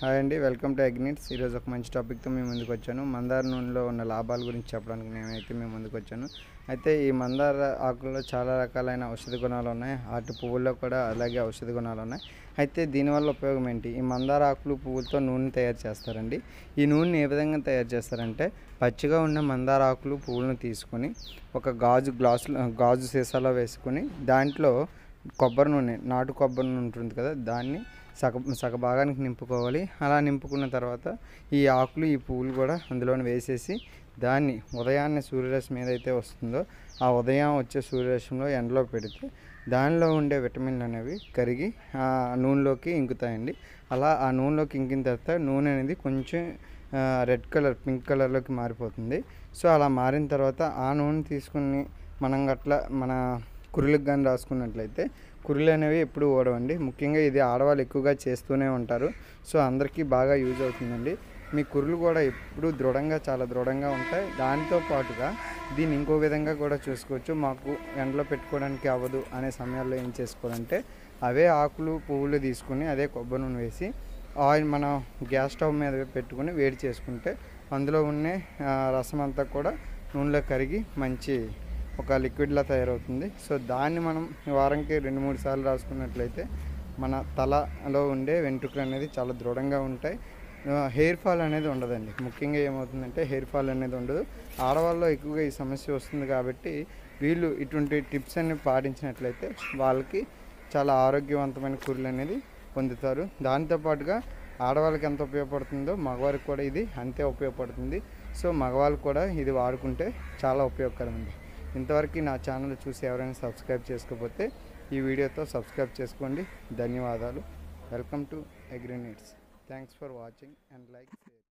hi అండి welcome to అగ్నిట్స్ ఈరోజు ఒక మంచి టాపిక్తో మేము ముందుకు వచ్చాను మందార నూనెలో ఉన్న లాభాల గురించి చెప్పడానికి నేనైతే మేము ముందుకు వచ్చాను అయితే ఈ మందార ఆకుల్లో చాలా రకాలైన ఔషధ గుణాలు ఉన్నాయి వాటి పువ్వుల్లో కూడా అలాగే ఔషధ గుణాలు ఉన్నాయి అయితే దీనివల్ల ఉపయోగం ఏంటి ఈ మందార ఆకులు పువ్వులతో నూనె తయారు చేస్తారండి ఈ నూనెని ఏ విధంగా తయారు చేస్తారంటే పచ్చిగా ఉన్న మందార ఆకులు పువ్వులను తీసుకొని ఒక గాజు గ్లాసు గాజు సీసాలో వేసుకొని దాంట్లో కొబ్బరి నూనె నాటు కొబ్బరి నూనె ఉంటుంది కదా దాన్ని సగ సగ భాగానికి నింపుకోవాలి అలా నింపుకున్న తర్వాత ఈ ఆకులు ఈ పువ్వులు కూడా అందులోనే వేసేసి దాన్ని ఉదయాన్నే సూర్యరశ్మి ఏదైతే వస్తుందో ఆ ఉదయం వచ్చే సూర్యరశ్మిలో ఎండలో పెడితే దానిలో ఉండే విటమిన్లు అనేవి కరిగి ఆ నూనెలోకి ఇంకుతాయండి అలా ఆ నూనెలోకి ఇంకిన తర్వాత నూనె అనేది కొంచెం రెడ్ కలర్ పింక్ కలర్లోకి మారిపోతుంది సో అలా మారిన తర్వాత ఆ నూనె తీసుకుని మనం గట్ల మన కురులకు కానీ రాసుకున్నట్లయితే కురులు అనేవి ఎప్పుడు ఓడవండి ముఖ్యంగా ఇది ఆడవాళ్ళు ఎక్కువగా చేస్తూనే ఉంటారు సో అందరికీ బాగా యూజ్ అవుతుందండి మీ కురులు కూడా ఎప్పుడు దృఢంగా చాలా దృఢంగా ఉంటాయి దాంతో పాటుగా దీన్ని ఇంకో విధంగా కూడా చూసుకోవచ్చు మాకు ఎండలో పెట్టుకోవడానికి అవ్వదు అనే సమయాల్లో ఏం చేసుకోవాలంటే అవే ఆకులు పువ్వులు తీసుకుని అదే కొబ్బరి నూనె వేసి ఆయిల్ మన గ్యాస్ స్టవ్ మీద పెట్టుకుని వేడి చేసుకుంటే అందులో ఉన్న ఆ, రసం అంతా కూడా నూనెలో కరిగి మంచి ఒక లిక్విడ్లా తయారవుతుంది సో దాన్ని మనం వారంకి రెండు మూడు సార్లు రాసుకున్నట్లయితే మన తలలో ఉండే వెంట్రుకలు అనేది చాలా దృఢంగా ఉంటాయి హెయిర్ ఫాల్ అనేది ఉండదండి ముఖ్యంగా ఏమవుతుందంటే హెయిర్ ఫాల్ అనేది ఉండదు ఆడవాళ్ళలో ఎక్కువగా ఈ సమస్య వస్తుంది కాబట్టి వీళ్ళు ఇటువంటి టిప్స్ అన్ని పాటించినట్లయితే వాళ్ళకి చాలా ఆరోగ్యవంతమైన కూరలు అనేది పొందుతారు దాంతోపాటుగా ఆడవాళ్ళకి ఎంత ఉపయోగపడుతుందో మగవారికి కూడా ఇది అంతే ఉపయోగపడుతుంది సో మగవాళ్ళు కూడా ఇది వాడుకుంటే చాలా ఉపయోగకరం అండి ఇంతవరకు నా ఛానల్ చూసి ఎవరైనా సబ్స్క్రైబ్ చేసుకోకపోతే ఈ వీడియోతో సబ్స్క్రైబ్ చేసుకోండి ధన్యవాదాలు వెల్కమ్ టు అగ్రినీట్స్ thanks for watching and like